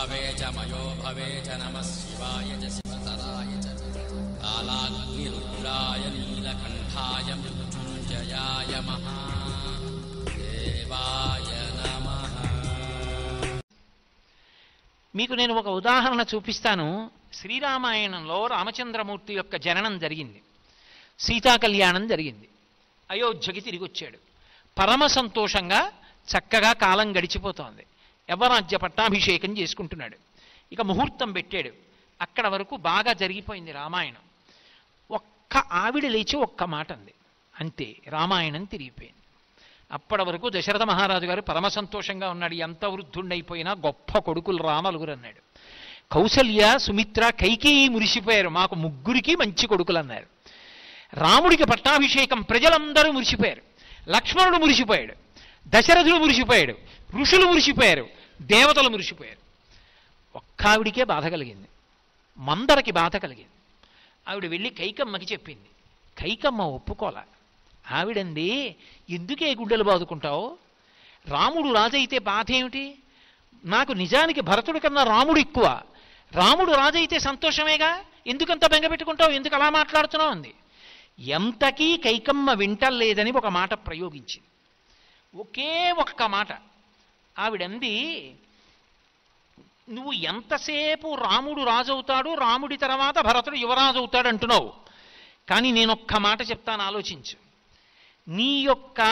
भवे च मयो भवे च नमः शिवाय च शिवतराय च कालाग्निरुद्राय नीलकण्ठाय मृत्युञ्जयाय महादेवाय नमः మీకు నేను ఒక ఉదాహరణ చూపిస్తాను శ్రీరామాయణంలో రామచంద్రమూర్తి యొక్క జననం జరిగింది సీతా కళ్యాణం జరిగింది అయోధ్యకి తిరిగి వచ్చాడు పరమ సంతోషంగా చక్కగా కాలం గడిచిపోతోంది యవరాజ్య పట్టాభిషేకం చేసుకుంటున్నాడు ఇక ముహూర్తం పెట్టాడు అక్కడ వరకు బాగా జరిగిపోయింది రామాయణం ఒక్క ఆవిడ లేచి ఒక్క మాట అంది అంతే రామాయణం తిరిగిపోయింది అప్పటి వరకు దశరథ మహారాజు గారు పరమ సంతోషంగా ఉన్నాడు ఎంత వృద్ధుండైపోయినా గొప్ప కొడుకులు రానలుగురు అన్నాడు కౌసల్య సుమిత్ర కైకేయి మురిసిపోయారు మాకు ముగ్గురికి మంచి కొడుకులు అన్నారు రాముడికి పట్టాభిషేకం ప్రజలందరూ మురిసిపోయారు లక్ష్మణుడు మురిసిపోయాడు దశరథుడు మురిసిపోయాడు ఋషులు మురిసిపోయారు దేవతలు మురిసిపోయారు ఒక్క ఆవిడికే బాధ కలిగింది మందరకి బాధ కలిగింది ఆవిడ వెళ్ళి కైకమ్మకి చెప్పింది కైకమ్మ ఒప్పుకోలే ఆవిడంది ఎందుకే గుడ్డలు బాదుకుంటావు రాముడు రాజైతే బాధ ఏమిటి నాకు నిజానికి భరతుడి కన్నా రాముడు ఎక్కువ రాముడు రాజైతే సంతోషమేగా ఎందుకంత బెంగ పెట్టుకుంటావు ఎందుకు అలా మాట్లాడుతున్నావు అంది ఎంతకీ కైకమ్మ వింటలేదని ఒక మాట ప్రయోగించింది ఒకే ఒక్క మాట ఆవిడంది నువ్వు ఎంతసేపు రాముడు రాజు అవుతాడు రాముడి తర్వాత భరతుడు యువరాజు అవుతాడు అంటున్నావు కానీ నేను ఒక్క మాట చెప్తాను ఆలోచించు నీ యొక్క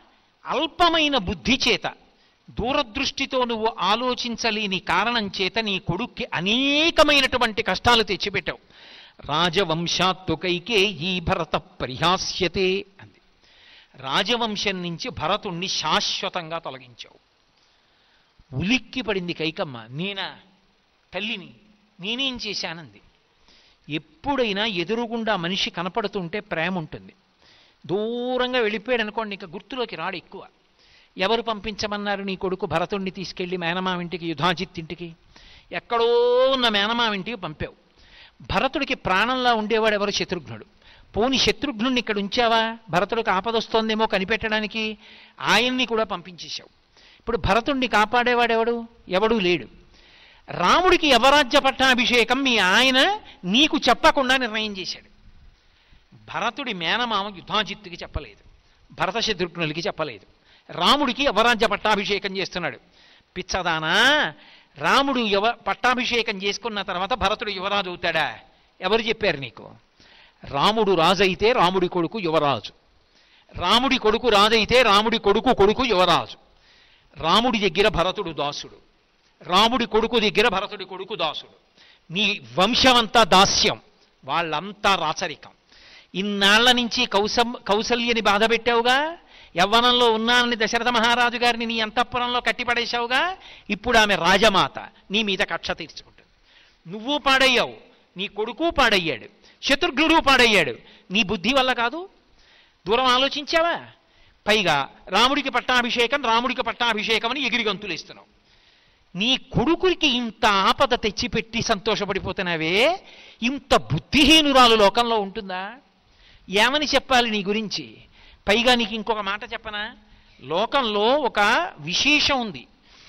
అల్పమైన బుద్ధి చేత దూరదృష్టితో నువ్వు ఆలోచించలేని కారణం చేత నీ కొడుక్కి అనేకమైనటువంటి కష్టాలు తెచ్చిపెట్టావు రాజవంశాత్తు కైకే ఈ భరత పరిహాస్యతే అంది రాజవంశం నుంచి భరతుణ్ణి శాశ్వతంగా తొలగించావు ఉలిక్కి పడింది కైకమ్మ నేనా తల్లిని నేనేం చేశానంది ఎప్పుడైనా ఎదురుగుండా మనిషి కనపడుతుంటే ప్రేమ ఉంటుంది దూరంగా వెళ్ళిపోయాడు అనుకోండి ఇంకా గుర్తులోకి రాడు ఎక్కువ ఎవరు పంపించమన్నారు నీ కొడుకు భరతుణ్ణి తీసుకెళ్ళి మేనమావింటికి యుధాజిత్ ఇంటికి ఎక్కడో ఉన్న మేనమావింటికి పంపావు భరతుడికి ప్రాణంలా ఉండేవాడు ఎవరు శత్రుఘ్నుడు పోని శత్రుఘ్నుడిని ఇక్కడ ఉంచావా భరతుడికి ఆపదొస్తోందేమో కనిపెట్టడానికి ఆయన్ని కూడా పంపించేశావు ఇప్పుడు భరతుణ్ణి కాపాడేవాడెవడు ఎవడూ లేడు రాముడికి యవరాజ్య పట్టాభిషేకం మీ ఆయన నీకు చెప్పకుండా నిర్ణయం చేశాడు భరతుడి మేనమామ యుధాజిత్తుకి చెప్పలేదు భరత శత్రుఘ్నులకి చెప్పలేదు రాముడికి యవరాజ్య పట్టాభిషేకం చేస్తున్నాడు పిచ్చదానా రాముడు యువ పట్టాభిషేకం చేసుకున్న తర్వాత భరతుడు యువరాజు అవుతాడా ఎవరు చెప్పారు నీకు రాముడు రాజైతే రాముడి కొడుకు యువరాజు రాముడి కొడుకు రాజైతే రాముడి కొడుకు కొడుకు యువరాజు రాముడి దగ్గర భరతుడు దాసుడు రాముడి కొడుకు దగ్గర భరతుడి కొడుకు దాసుడు నీ వంశమంతా దాస్యం వాళ్ళంతా రాచరికం ఇన్నాళ్ల నుంచి కౌసం కౌసల్యని బాధ పెట్టావుగా యవ్వనంలో ఉన్నానని దశరథ మహారాజు గారిని నీ అంతఃపురంలో కట్టిపడేశావుగా ఇప్పుడు ఆమె రాజమాత నీ మీద కక్ష తీర్చుకుంటుంది నువ్వు పాడయ్యావు నీ కొడుకు పాడయ్యాడు శత్రుఘ్నుడు పాడయ్యాడు నీ బుద్ధి వల్ల కాదు దూరం ఆలోచించావా పైగా రాముడికి పట్టాభిషేకం రాముడికి పట్టాభిషేకం అని ఎగిరి గంతులేస్తున్నావు నీ కొడుకురికి ఇంత ఆపద తెచ్చిపెట్టి సంతోషపడిపోతున్నావే ఇంత బుద్ధిహీనురాలు లోకంలో ఉంటుందా ఏమని చెప్పాలి నీ గురించి పైగా నీకు ఇంకొక మాట చెప్పనా లోకంలో ఒక విశేషం ఉంది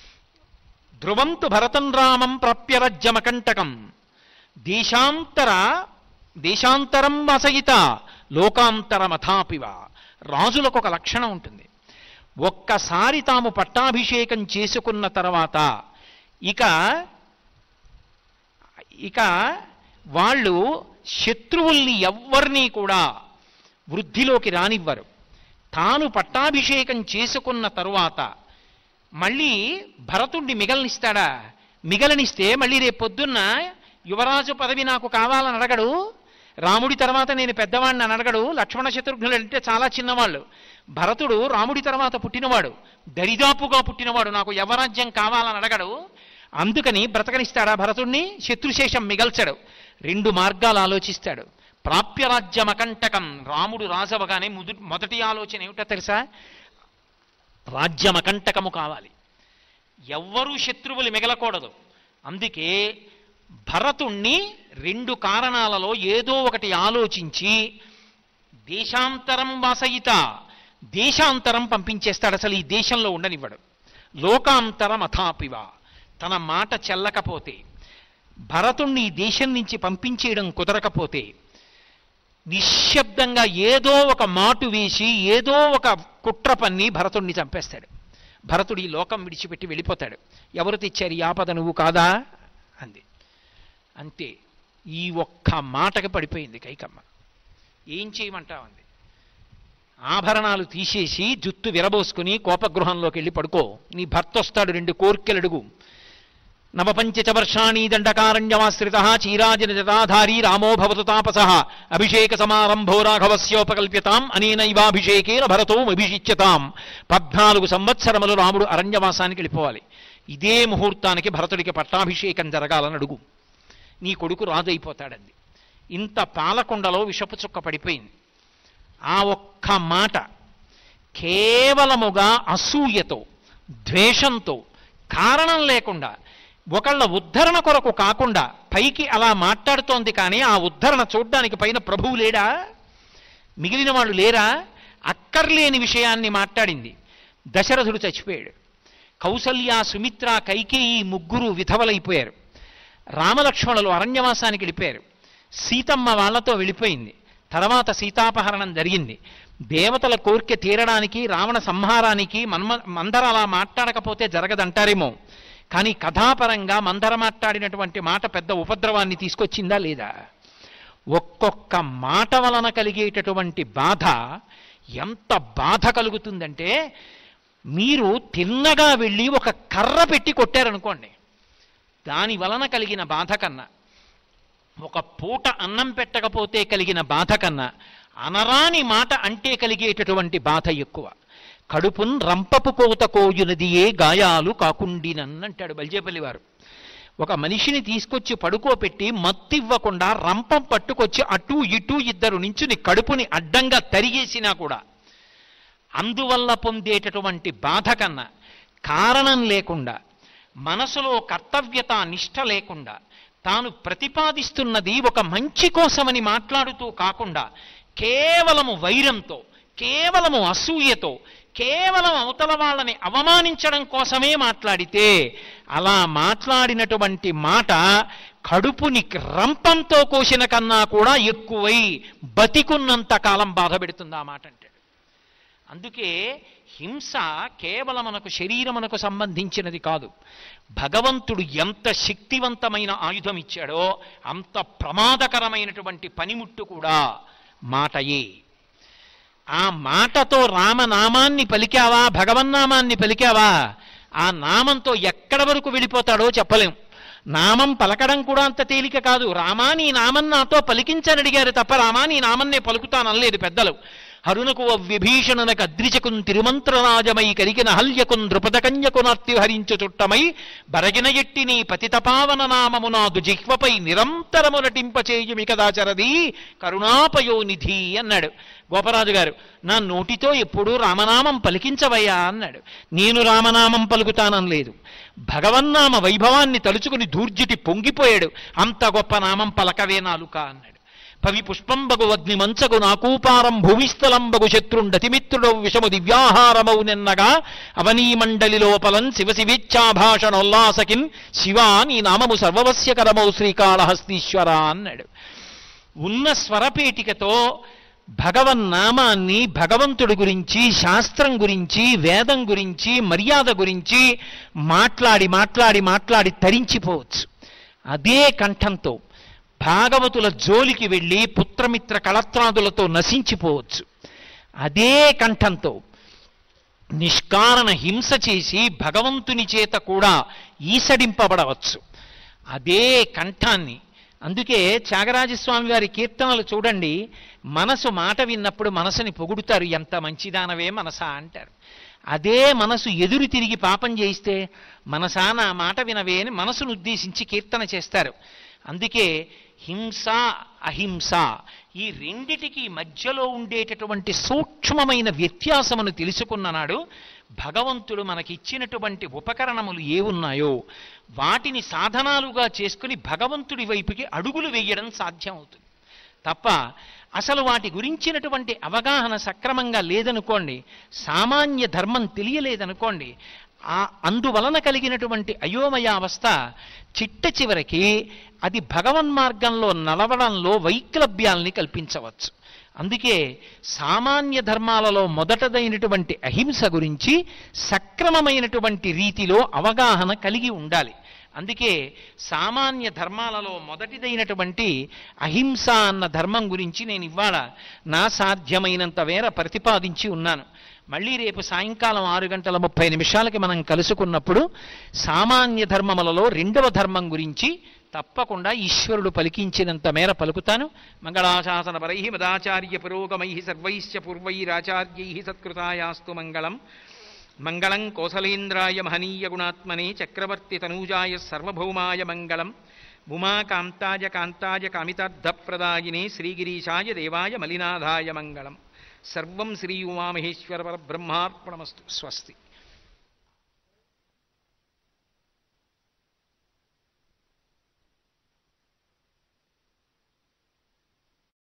ధ్రువంతు భరతం రామం ప్రాప్యరజ్యమకంటకం దేశాంతర దేశాంతరం వసయిత లోకాంతరమథాపివ రాజులకు ఒక లక్షణం ఉంటుంది ఒక్కసారి తాము పట్టాభిషేకం చేసుకున్న తర్వాత ఇక ఇక వాళ్ళు శత్రువుల్ని ఎవ్వరినీ కూడా వృద్ధిలోకి రానివ్వరు తాను పట్టాభిషేకం చేసుకున్న తరువాత మళ్ళీ భరతుణ్ణి మిగలనిస్తాడా మిగలనిస్తే మళ్ళీ రేపు పొద్దున్న యువరాజు పదవి నాకు కావాలని అడగడు రాముడి తర్వాత నేను పెద్దవాడిని అని అడగడు లక్ష్మణ శత్రుఘ్నులు అంటే చాలా చిన్నవాళ్ళు భరతుడు రాముడి తర్వాత పుట్టినవాడు దరిదాపుగా పుట్టినవాడు నాకు యవరాజ్యం కావాలని అడగడు అందుకని బ్రతకనిస్తాడా భరతుణ్ణి శత్రుశేషం మిగల్చడు రెండు మార్గాలు ఆలోచిస్తాడు ప్రాప్యరాజ్యమకంటకం రాముడు రాజవగానే ముదు మొదటి ఆలోచన ఏమిటో తెలుసా రాజ్యమకంటకము కావాలి ఎవ్వరూ శత్రువులు మిగలకూడదు అందుకే భరతుణ్ణి రెండు కారణాలలో ఏదో ఒకటి ఆలోచించి దేశాంతరం వాసయిత దేశాంతరం పంపించేస్తాడు అసలు ఈ దేశంలో ఉండనివ్వడు లోకాంతరం అథాపివ తన మాట చెల్లకపోతే భరతుణ్ణి ఈ దేశం నుంచి పంపించేయడం కుదరకపోతే నిశ్శబ్దంగా ఏదో ఒక మాటు వేసి ఏదో ఒక కుట్ర పన్ని భరతుణ్ణి చంపేస్తాడు భరతుడు ఈ లోకం విడిచిపెట్టి వెళ్ళిపోతాడు ఎవరు తెచ్చారు ఈ ఆపద నువ్వు కాదా అంది అంతే ఈ ఒక్క మాటకి పడిపోయింది కైకమ్మ ఏం చేయమంటావు అంది ఆభరణాలు తీసేసి జుత్తు విరబోసుకుని కోపగృహంలోకి వెళ్ళి పడుకో నీ భర్త వస్తాడు రెండు కోర్కెలు అడుగు నవపంచచ వర్షాణి దండకారణ్యమాశ్రిత చీరాజన జటాధారీ రామో భవతు తాపస అభిషేక సమారంభో రాఘవస్యోపకల్ప్యతాం అనేనైవాభిషేకేన భరతో అభిషిచ్యతాం పద్నాలుగు సంవత్సరములు రాముడు అరణ్యవాసానికి వెళ్ళిపోవాలి ఇదే ముహూర్తానికి భరతుడికి పట్టాభిషేకం జరగాలని అడుగు నీ కొడుకు రాజు అయిపోతాడంది ఇంత పాలకొండలో విషపు చుక్క పడిపోయింది ఆ ఒక్క మాట కేవలముగా అసూయతో ద్వేషంతో కారణం లేకుండా ఒకళ్ళ ఉద్ధరణ కొరకు కాకుండా పైకి అలా మాట్లాడుతోంది కానీ ఆ ఉద్ధరణ చూడ్డానికి పైన ప్రభువు లేడా మిగిలిన వాళ్ళు లేరా అక్కర్లేని విషయాన్ని మాట్లాడింది దశరథుడు చచ్చిపోయాడు కౌసల్య సుమిత్ర కైకేయి ముగ్గురు విధవలైపోయారు రామలక్ష్మణులు అరణ్యవాసానికి వెళ్ళిపోయారు సీతమ్మ వాళ్ళతో వెళ్ళిపోయింది తర్వాత సీతాపహరణం జరిగింది దేవతల కోరిక తీరడానికి రావణ సంహారానికి మన్మ మందర అలా మాట్లాడకపోతే జరగదంటారేమో కానీ కథాపరంగా మందర మాట్లాడినటువంటి మాట పెద్ద ఉపద్రవాన్ని తీసుకొచ్చిందా లేదా ఒక్కొక్క మాట వలన కలిగేటటువంటి బాధ ఎంత బాధ కలుగుతుందంటే మీరు తిన్నగా వెళ్ళి ఒక కర్ర పెట్టి కొట్టారనుకోండి దాని వలన కలిగిన బాధ కన్నా ఒక పూట అన్నం పెట్టకపోతే కలిగిన బాధ కన్నా అనరాని మాట అంటే కలిగేటటువంటి బాధ ఎక్కువ కడుపున్ రంపపు కోత కోయునదియే గాయాలు కాకుండినన్నంటాడు బల్జేపల్లి వారు ఒక మనిషిని తీసుకొచ్చి పడుకోపెట్టి మత్తివ్వకుండా రంపం పట్టుకొచ్చి అటు ఇటు ఇద్దరు నించుని కడుపుని అడ్డంగా తరిగేసినా కూడా అందువల్ల పొందేటటువంటి బాధ కన్నా కారణం లేకుండా మనసులో కర్తవ్యత నిష్ట లేకుండా తాను ప్రతిపాదిస్తున్నది ఒక మంచి కోసమని మాట్లాడుతూ కాకుండా కేవలము వైరంతో కేవలము అసూయతో కేవలం అవతల వాళ్ళని అవమానించడం కోసమే మాట్లాడితే అలా మాట్లాడినటువంటి మాట కడుపుని రంపంతో కోసిన కన్నా కూడా ఎక్కువై బతికున్నంత కాలం బాధ పెడుతుంది ఆ మాట అంటే అందుకే హింస కేవలం మనకు శరీరమునకు సంబంధించినది కాదు భగవంతుడు ఎంత శక్తివంతమైన ఆయుధం ఇచ్చాడో అంత ప్రమాదకరమైనటువంటి పనిముట్టు కూడా మాటయే ఆ మాటతో రామనామాన్ని పలికావా భగవన్నామాన్ని పలికావా ఆ నామంతో ఎక్కడ వరకు వెళ్ళిపోతాడో చెప్పలేం నామం పలకడం కూడా అంత తేలిక కాదు రామా నీ నామం నాతో పలికించని అడిగారు తప్ప రామా నీ నామన్నే పలుకుతాననలేదు పెద్దలు హరునకు విభీషణనకు అద్రిచకున్ తిరుమంత్రరాజమై కరిగిన హల్యకున్ ద్రుపదకన్యకునార్తి హరించు చుట్టమై బరగిన ఎట్టి నీ పతితపావన నామమునాదు జిహ్వపై నిరంతరము నటింపచేయుమి కదాచరది కరుణాపయోనిధి అన్నాడు గోపరాజు గారు నా నోటితో ఎప్పుడూ రామనామం పలికించవయ్యా అన్నాడు నేను రామనామం పలుకుతాననలేదు భగవన్నామ వైభవాన్ని తలుచుకుని దూర్జిటి పొంగిపోయాడు అంత గొప్ప నామం పలకవే నాలుక అన్నాడు పవి పుష్పంబగు అగ్ని మంచగు నాకూపారం భూమిస్థలంబగు శత్రుండతిమిత్రుడౌ విషము దివ్యాహారమౌ నిన్నగా అవనీ మండలి లోపలం శివ శివిచ్ఛాభాషణోల్లాసకిన్ శివా నీ నామము సర్వవస్యకరమౌ శ్రీకాళహస్తీశ్వర అన్నాడు ఉన్న స్వరపేటికతో భగవన్నామాన్ని భగవంతుడి గురించి శాస్త్రం గురించి వేదం గురించి మర్యాద గురించి మాట్లాడి మాట్లాడి మాట్లాడి తరించిపోవచ్చు అదే కంఠంతో భాగవతుల జోలికి వెళ్ళి పుత్రమిత్ర కళత్రాదులతో నశించిపోవచ్చు అదే కంఠంతో నిష్కారణ హింస చేసి భగవంతుని చేత కూడా ఈసడింపబడవచ్చు అదే కంఠాన్ని అందుకే త్యాగరాజస్వామి వారి కీర్తనలు చూడండి మనసు మాట విన్నప్పుడు మనసుని పొగుడుతారు ఎంత మంచిదానవే మనసా అంటారు అదే మనసు ఎదురు తిరిగి పాపం చేయిస్తే మనసా నా మాట వినవే అని మనసును ఉద్దేశించి కీర్తన చేస్తారు అందుకే హింస అహింస ఈ రెండిటికి మధ్యలో ఉండేటటువంటి సూక్ష్మమైన వ్యత్యాసమును తెలుసుకున్న నాడు భగవంతుడు మనకిచ్చినటువంటి ఉపకరణములు ఏ ఉన్నాయో వాటిని సాధనాలుగా చేసుకుని భగవంతుడి వైపుకి అడుగులు వేయడం సాధ్యం అవుతుంది తప్ప అసలు వాటి గురించినటువంటి అవగాహన సక్రమంగా లేదనుకోండి సామాన్య ధర్మం తెలియలేదనుకోండి ఆ అందువలన కలిగినటువంటి అయోమయావస్థ చిట్ట చివరికి అది భగవన్మార్గంలో నడవడంలో వైక్లభ్యాల్ని కల్పించవచ్చు అందుకే సామాన్య ధర్మాలలో మొదటదైనటువంటి అహింస గురించి సక్రమమైనటువంటి రీతిలో అవగాహన కలిగి ఉండాలి అందుకే సామాన్య ధర్మాలలో మొదటిదైనటువంటి అహింస అన్న ధర్మం గురించి నేను ఇవాళ నా సాధ్యమైనంత వేర ప్రతిపాదించి ఉన్నాను మళ్ళీ రేపు సాయంకాలం ఆరు గంటల ముప్పై నిమిషాలకి మనం కలుసుకున్నప్పుడు సామాన్య ధర్మములలో రెండవ ధర్మం గురించి తప్పకుండా ఈశ్వరుడు పలికించినంత మేర పలుకుతాను మంగళాశాసన పరై మదాచార్య పురోగమై సర్వైశ్చ పూర్వైరాచార్యై సత్కృతాయాస్తు మంగళం మంగళం కోసలేంద్రాయ మహనీయ గుణాత్మనే చక్రవర్తి తనూజాయ సర్వభౌమాయ మంగళం ఉమాకాంతాయ కాంతాయ కామితార్థప్రదాయినే శ్రీగిరీశాయ దేవాయ మలినాథాయ మంగళం సర్వం శ్రీ ఉమామహేశ్వర పరబ్రహ్మార్పణమస్తు స్వస్తి